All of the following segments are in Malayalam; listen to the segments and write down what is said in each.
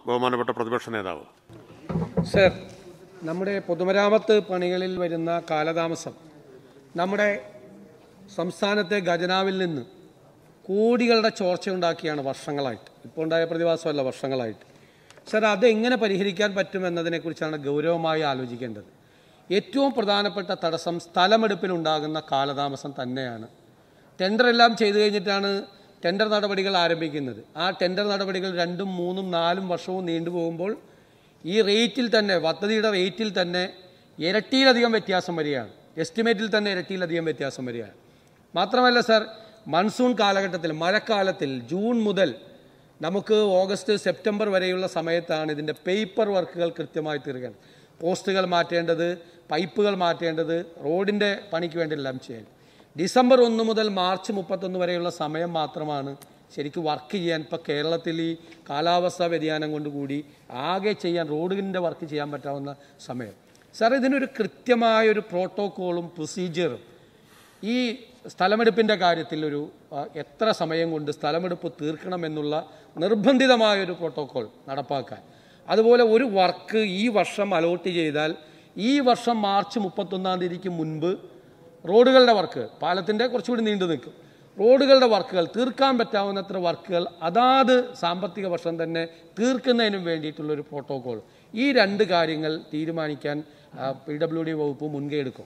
ബഹുമാനപ്പെട്ട പ്രതിപക്ഷ നേതാവ് സർ നമ്മുടെ പൊതുമരാമത്ത് പണികളിൽ വരുന്ന കാലതാമസം നമ്മുടെ സംസ്ഥാനത്തെ ഖജനാവിൽ നിന്ന് കോടികളുടെ ചോർച്ചയുണ്ടാക്കിയാണ് വർഷങ്ങളായിട്ട് ഇപ്പോൾ ഉണ്ടായ പ്രതിഭാസമല്ല വർഷങ്ങളായിട്ട് സർ അതെങ്ങനെ പരിഹരിക്കാൻ പറ്റുമെന്നതിനെക്കുറിച്ചാണ് ഗൗരവമായി ആലോചിക്കേണ്ടത് ഏറ്റവും പ്രധാനപ്പെട്ട തടസ്സം സ്ഥലമെടുപ്പിലുണ്ടാകുന്ന കാലതാമസം തന്നെയാണ് ടെൻഡർ എല്ലാം ചെയ്തു കഴിഞ്ഞിട്ടാണ് ടെൻഡർ നടപടികൾ ആരംഭിക്കുന്നത് ആ ടെൻഡർ നടപടികൾ രണ്ടും മൂന്നും നാലും വർഷവും നീണ്ടുപോകുമ്പോൾ ഈ റേറ്റിൽ തന്നെ പദ്ധതിയുടെ റേറ്റിൽ തന്നെ ഇരട്ടിയിലധികം വ്യത്യാസം വരികയാണ് എസ്റ്റിമേറ്റിൽ തന്നെ ഇരട്ടിയിലധികം വ്യത്യാസം വരികയാണ് മാത്രമല്ല സർ മൺസൂൺ കാലഘട്ടത്തിൽ മഴക്കാലത്തിൽ ജൂൺ മുതൽ നമുക്ക് ഓഗസ്റ്റ് സെപ്റ്റംബർ വരെയുള്ള സമയത്താണ് ഇതിൻ്റെ പേപ്പർ വർക്കുകൾ കൃത്യമായി തീർക്കേണ്ടത് പോസ്റ്റുകൾ മാറ്റേണ്ടത് പൈപ്പുകൾ മാറ്റേണ്ടത് റോഡിൻ്റെ പണിക്ക് വേണ്ടി എല്ലാം ചെയ്യേണ്ടത് ഡിസംബർ ഒന്ന് മുതൽ മാർച്ച് മുപ്പത്തൊന്ന് വരെയുള്ള സമയം മാത്രമാണ് ശരിക്കും വർക്ക് ചെയ്യാൻ ഇപ്പോൾ കേരളത്തിൽ ഈ കാലാവസ്ഥാ വ്യതിയാനം കൊണ്ട് കൂടി ആകെ ചെയ്യാൻ റോഡിൻ്റെ വർക്ക് ചെയ്യാൻ പറ്റാവുന്ന സമയം സാർ ഇതിനൊരു കൃത്യമായ ഒരു പ്രോട്ടോക്കോളും പ്രൊസീജിയറും ഈ സ്ഥലമെടുപ്പിൻ്റെ കാര്യത്തിൽ ഒരു ആ, എത്ര സമയം കൊണ്ട് സ്ഥലമെടുപ്പ് തീർക്കണമെന്നുള്ള നിർബന്ധിതമായൊരു പ്രോട്ടോക്കോൾ നടപ്പാക്കാൻ അതുപോലെ ഒരു വർക്ക് ഈ വർഷം അലോട്ട് ചെയ്താൽ ഈ വർഷം മാർച്ച് മുപ്പത്തൊന്നാം തീയതിക്ക് മുൻപ് റോഡുകളുടെ വർക്ക് പാലത്തിൻ്റെ കുറച്ചുകൂടി നീണ്ടു നിൽക്കും റോഡുകളുടെ വർക്കുകൾ തീർക്കാൻ പറ്റാവുന്നത്ര വർക്കുകൾ അതാത് സാമ്പത്തിക വർഷം തന്നെ തീർക്കുന്നതിനും വേണ്ടിയിട്ടുള്ളൊരു പ്രോട്ടോകോൾ ഈ രണ്ട് കാര്യങ്ങൾ തീരുമാനിക്കാൻ പി ഡബ്ല്യു ഡി വകുപ്പ് മുൻകൈ എടുക്കും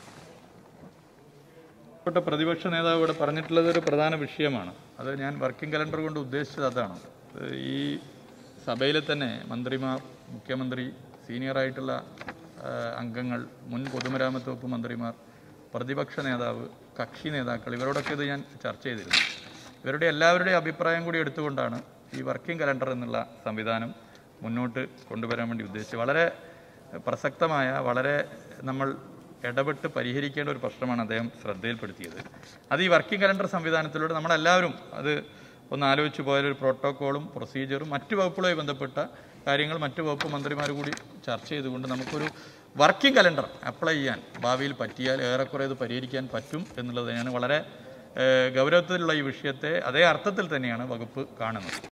പ്പെട്ട പ്രതിപക്ഷ നേതാവ് ഇവിടെ പറഞ്ഞിട്ടുള്ളത് ഒരു പ്രധാന വിഷയമാണ് അത് ഞാൻ വർക്കിംഗ് കലണ്ടർ കൊണ്ട് ഉദ്ദേശിച്ചത് അതാണ് അത് ഈ സഭയിൽ തന്നെ മന്ത്രിമാർ മുഖ്യമന്ത്രി സീനിയറായിട്ടുള്ള ആ, അംഗങ്ങൾ മുൻ പൊതുമരാമത്ത് വകുപ്പ് മന്ത്രിമാർ പ്രതിപക്ഷ നേതാവ് കക്ഷി നേതാക്കൾ ഇവരോടൊക്കെ ഇത് ഞാൻ ചർച്ച ചെയ്തിരുന്നു ഇവരുടെ എല്ലാവരുടെയും അഭിപ്രായം കൂടി എടുത്തുകൊണ്ടാണ് ഈ വർക്കിംഗ് കലണ്ടർ എന്നുള്ള സംവിധാനം മുന്നോട്ട് കൊണ്ടുവരാൻ വേണ്ടി ഉദ്ദേശിച്ചത് വളരെ പ്രസക്തമായ വളരെ നമ്മൾ ഇടപെട്ട് പരിഹരിക്കേണ്ട ഒരു പ്രശ്നമാണ് അദ്ദേഹം ശ്രദ്ധയിൽപ്പെടുത്തിയത് അത് ഈ വർക്കിംഗ് കലണ്ടർ സംവിധാനത്തിലൂടെ നമ്മളെല്ലാവരും അത് ഒന്ന് ആലോചിച്ച് പോയൊരു പ്രോട്ടോക്കോളും പ്രൊസീജിയറും മറ്റു വകുപ്പുകളുമായി ബന്ധപ്പെട്ട കാര്യങ്ങൾ മറ്റു വകുപ്പ് മന്ത്രിമാർ കൂടി ചർച്ച ചെയ്തുകൊണ്ട് നമുക്കൊരു വർക്കിംഗ് കലണ്ടർ അപ്ലൈ ചെയ്യാൻ ഭാവിയിൽ പറ്റിയാൽ ഏറെക്കുറെ ഇത് പരിഹരിക്കാൻ പറ്റും എന്നുള്ളത് തന്നെയാണ് വളരെ ഏഹ്, ഗൗരവത്തിലുള്ള ഈ വിഷയത്തെ അതേ അർത്ഥത്തിൽ തന്നെയാണ് വകുപ്പ് കാണുന്നത്